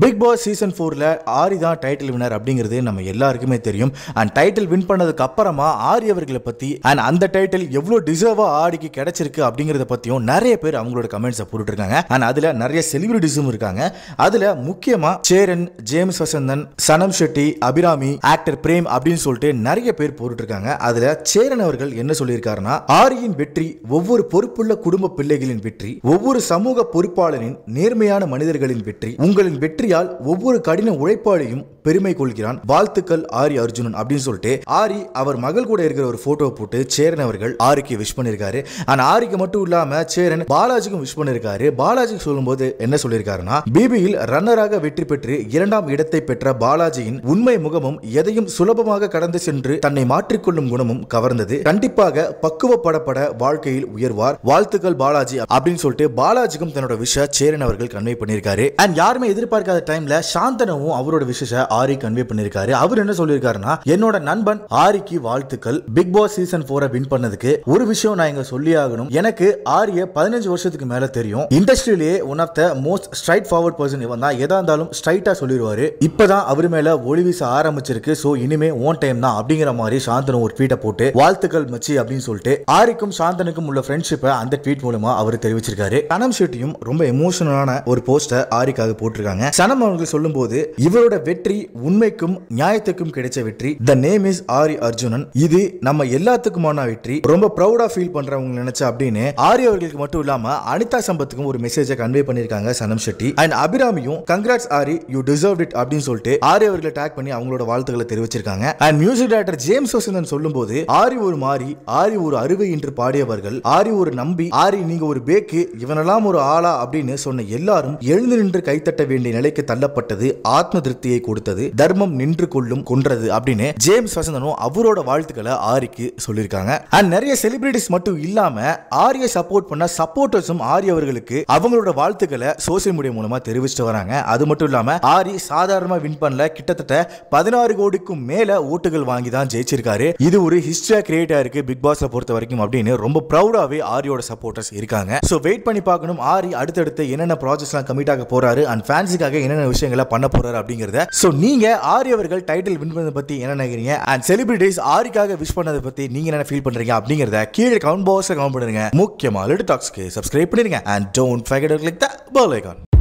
big boss season ஃபோர்ல ஆரி தான் title வினர் அப்படிங்கிறது நம்ம எல்லாருக்குமே தெரியும் அண்ட் டைட்டில் வின் பண்ணதுக்கு அப்புறமா ஆரி அவர்களை பத்தி அண்ட் அந்த டைட்டில் எவ்வளவு டிசர்வா ஆடிக்கு கிடைச்சிருக்கு அப்படிங்கறத பத்தியும் நிறைய பேர் அவங்களோட கமெண்ட்ஸை போட்டுருக்காங்க அண்ட் அதுல நிறைய செலிபிரிட்டிஸும் இருக்காங்க அதுல முக்கியமா சேரன் ஜேம்ஸ் வசந்தன் சனம் ஷெட்டி அபிராமி ஆக்டர் பிரேம் அப்படின்னு சொல்லிட்டு நிறைய பேர் போட்டுருக்காங்க அதுல சேரன் அவர்கள் என்ன சொல்லியிருக்காருன்னா ஆரியின் வெற்றி ஒவ்வொரு பொறுப்புள்ள குடும்ப பிள்ளைகளின் வெற்றி ஒவ்வொரு சமூக பொறுப்பாளரின் நேர்மையான மனிதர்களின் வெற்றி உங்களின் வெற்றியால் ஒவ்வொரு கடின உழைப்பாளியும் பெருமை கொள்கிறான் வாழ்த்துக்கள் ஆரி அர்ஜுனன் அப்படின்னு சொல்லிட்டு ஆரி அவர் மகள் கூட இருக்கிற ஒரு போட்டோ போட்டு சேரன் அவர்கள் ஆரிக்கு விஷ் பண்ணிருக்காரு ஆனா ஆரிக்கு மட்டும் இல்லாம சேரன் பாலாஜிக்கும் விஷ் பண்ணிருக்காரு பாலாஜிக்கு சொல்லும்போது என்ன சொல்லியிருக்காருன்னா பிபியில் ரன்னராக வெற்றி பெற்று இரண்டாம் இடத்தை பெற்ற பாலாஜியின் உண்மை முகமும் எதையும் சுலபமாக கடந்து சென்று தன்னை மாற்றிக்கொள்ளும் குணமும் கவர்ந்தது கண்டிப்பாக பக்குவப்படப்பட வாழ்க்கையில் உயர்வார் வாழ்த்துக்கள் பாலாஜி அப்படின்னு சொல்லிட்டு பாலாஜிக்கும் தன்னோட விஷ சேரன் அவர்கள் கன்வே பண்ணியிருக்காரு அண்ட் யாருமே எதிர்பார்க்காத டைம்ல சாந்தனவும் அவரோட விஷய ஆரி கன்வே பண்ணியிருக்காரு அவர் என்ன சொல்லியிருக்காருன்னா என்னோட நண்பன் ஆரிக்கு வாழ்த்துக்கள் பிக் பாஸ் சீசன் போரை வின் பண்ணதுக்கு ஒரு விஷயம் நான் இங்க சொல்லி ஆகணும் எனக்கு ஆரிய பதினஞ்சு வருஷத்துக்கு மேல தெரியும் இண்டஸ்ட்ரியிலேயே one of the most straightforward person இவன் தான் எதா இருந்தாலும் ஸ்ட்ரைட்டா சொல்லிடுவாரு இப்பதான் அவர் மேல ஒளி வீச ஆரம்பிச்சிருக்கு சோ இனிமே ஓன் டைம் தான் அப்படிங்கிற மாதிரி சாந்தனு ஒரு ட்வீட்டை போட்டு வாழ்த்துக்கள் மச்சி அப்படின்னு சொல்லிட்டு ஆரிக்கும் சாந்தனுக்கும் உள்ள ஃப்ரெண்ட்ஷிப்பை அந்த ட்வீட் மூலமா அவர் தெரிவிச்சிருக்காரு சனம் ஷெட்டியும் ரொம்ப எமோஷனலான ஒரு போஸ்டர் ஆரிக்காக போட்டிருக்காங்க சனம் அவர்கள் சொல்லும்போது இவரோட வெற்றி உண்மைக்கும் நியாயத்துக்கும் கிடைச்ச வெற்றி the name is Aari Arjunan இது நம்ம எல்லாத்துக்குமான வெற்றி ரொம்ப ப்ரௌடா ஃபீல் பண்றவங்க நினைச்சா அப்படின்னு ஆரி அவர்களுக்கு மட்டும் இல்லாம அனிதா சம்பத்துக்கும் ஒரு மெசேஜை கன்வே பண்ணிருக்காங்க சனம் ஷெட்டி அண்ட் அபிராமியும் congrats Aari you deserve it அப்படின்னு சொல்லிட்டு ஆரி அவர்களை டேக் பண்ணி அவங்களோட வாழ்த்துக்களை தெரிவிச்சிருக்காங்க and music director James Vasanthan சொல்லும்போது ஆரி ஒரு மாறி ஆரி ஒரு அறுவை என்று பாடியவர்கள் ஆரி ஒரு நம்பி ஆரி நீங்க ஒரு பேக்கு இவனெல்லாம் ஒரு ஆளா அப்படின்னு சொன்ன எல்லாரும் எழுந்து நின்று கைத்தட்ட வேண்டிய நிலைக்கு தள்ளப்பட்டது ஆத்ம திருப்தியை கொடுத்தது தர்மம் நின்று கொள்ளும் கொன்றது அப்படின்னு ஜேம்ஸ் வசந்தனும் அவரோட வாழ்த்துக்களை ஆரிக்கு சொல்லியிருக்காங்க அண்ட் நிறைய செலிபிரிட்டிஸ் மட்டும் இல்லாம ஆரிய சப்போர்ட் பண்ண சப்போர்ட்டர்ஸும் ஆரி அவர்களுக்கு அவங்களோட வாழ்த்துக்களை சோசியல் மீடியா மூலமா தெரிவிச்சுட்டு வராங்க அது மட்டும் இல்லாம ஆரி சாதாரணமா வின் பண்ணல கிட்டத்தட்ட பதினாறு கோடிக்கும் மேல ஓட்டுகள் வாங்கி தான் ஜெயிச்சிருக்காரு இது ஒரு ஹிஸ்டரியா கிரியேட் ஆயிருக்கு பிக் பாஸ்ல பொறுத்த வரைக்கும் அப்படின்னு ரொம்ப ப்ரௌடாவே ஆரியோட சப்போர்ட்டர்ஸ் இருக்காங்க சோ வெயிட் பண்ணி பார்க்கணும் ஆரி அடுத்தடுத்து என்னென்ன ப்ராஜெக்ட்ஸ்லாம் கமிட் ஆக போறாரு அண்ட் ஃபேன்ஸுக்காக என்னென்ன விஷயங்களை பண்ண போறாரு அப்படிங்கறத சோ நீங்க ஆரி அவர்கள் டைட்டில் வின் பண்ணதை பத்தி என்ன நினைக்கிறீங்க அண்ட் செலிபிரிட்டிஸ் ஆரிக்காக விஷ் பண்ணதை பத்தி நீங்க என்ன ஃபீல் பண்றீங்க அப்படிங்கறத கீழே கவுண்ட் பாக்ஸ்ல கமெண்ட் பண்ணுங்க முக்கியமா லிட்டு டாக்ஸ்க்கு சப்ஸ்கிரைப் பண்ணிருங்க and don't forget click the bell icon